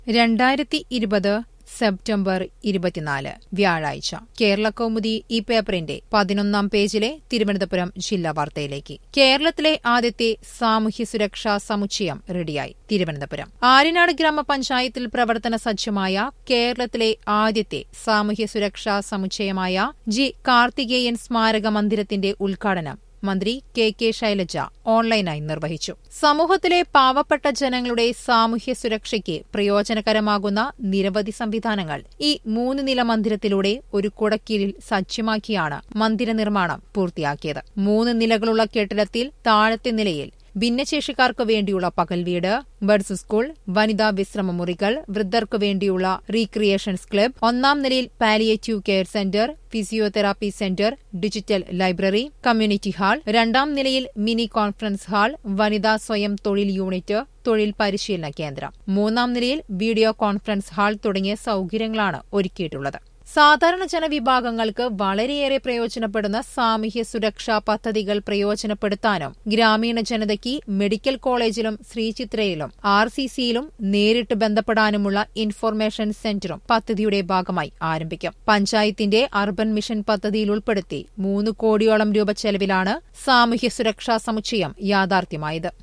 രണ്ടായിരത്തി ഇരുപത് സെപ്റ്റംബർ ഇരുപത്തിനാല് വ്യാഴാഴ്ച കേരള കൗമുദി ഈ പേപ്പറിന്റെ പതിനൊന്നാം പേജിലെ തിരുവനന്തപുരം ജില്ലാ വാർത്തയിലേക്ക് കേരളത്തിലെ ആദ്യത്തെ സാമൂഹ്യ സുരക്ഷാ സമുച്ചയം റെഡിയായി തിരുവനന്തപുരം ആര്യനാട് ഗ്രാമപഞ്ചായത്തിൽ പ്രവർത്തന സജ്ജമായ കേരളത്തിലെ ആദ്യത്തെ സാമൂഹ്യ സുരക്ഷാ സമുച്ചയമായ ജി കാർത്തികേയൻ സ്മാരക മന്ദിരത്തിന്റെ ഉദ്ഘാടനം മന്ത്രി കെ കെ ശൈലജ ഓൺലൈനായി നിർവഹിച്ചു സമൂഹത്തിലെ പാവപ്പെട്ട ജനങ്ങളുടെ സാമൂഹ്യ സുരക്ഷയ്ക്ക് പ്രയോജനകരമാകുന്ന നിരവധി സംവിധാനങ്ങൾ ഈ മൂന്ന് നില മന്ദിരത്തിലൂടെ ഒരു കുടക്കീഴിൽ സജ്ജമാക്കിയാണ് മന്ദിര നിർമ്മാണം പൂർത്തിയാക്കിയത് മൂന്ന് നിലകളുള്ള കെട്ടിടത്തിൽ താഴത്തെ നിലയിൽ ഭിന്നശേഷിക്കാർക്ക് വേണ്ടിയുള്ള പകൽ വീട് ബഡ്സ് സ്കൂൾ വനിതാ വിശ്രമ മുറികൾ വൃദ്ധർക്കു വേണ്ടിയുള്ള റീക്രിയേഷൻസ് ക്ലബ് ഒന്നാം നിലയിൽ palliative care centre physiotherapy centre digital library community hall രണ്ടാം നിലയിൽ മിനി കോൺഫറൻസ് ഹാൾ വനിതാ സ്വയം തൊഴിൽ യൂണിറ്റ് തൊഴിൽ പരിശീലന കേന്ദ്രം മൂന്നാം നിലയിൽ വീഡിയോ കോൺഫറൻസ് ഹാൾ തുടങ്ങിയ സൌകര്യങ്ങളാണ് ഒരുക്കിയിട്ടുള്ളത് സാധാരണ ജനവിഭാഗങ്ങൾക്ക് വളരെയേറെ പ്രയോജനപ്പെടുന്ന സാമൂഹ്യ സുരക്ഷാ പദ്ധതികൾ പ്രയോജനപ്പെടുത്താനും ഗ്രാമീണ ജനതയ്ക്ക് മെഡിക്കൽ കോളേജിലും ശ്രീചിത്രയിലും ആർ സി സിയിലും നേരിട്ട് ബന്ധപ്പെടാനുമുള്ള ഇൻഫർമേഷൻ സെന്ററും പദ്ധതിയുടെ ഭാഗമായി ആരംഭിക്കും പഞ്ചായത്തിന്റെ അർബൻ മിഷൻ പദ്ധതിയിൽ ഉൾപ്പെടുത്തി മൂന്ന് കോടിയോളം രൂപ ചെലവിലാണ് സാമൂഹ്യ സുരക്ഷാ സമുച്ചയം യാഥാർത്ഥ്യമായത്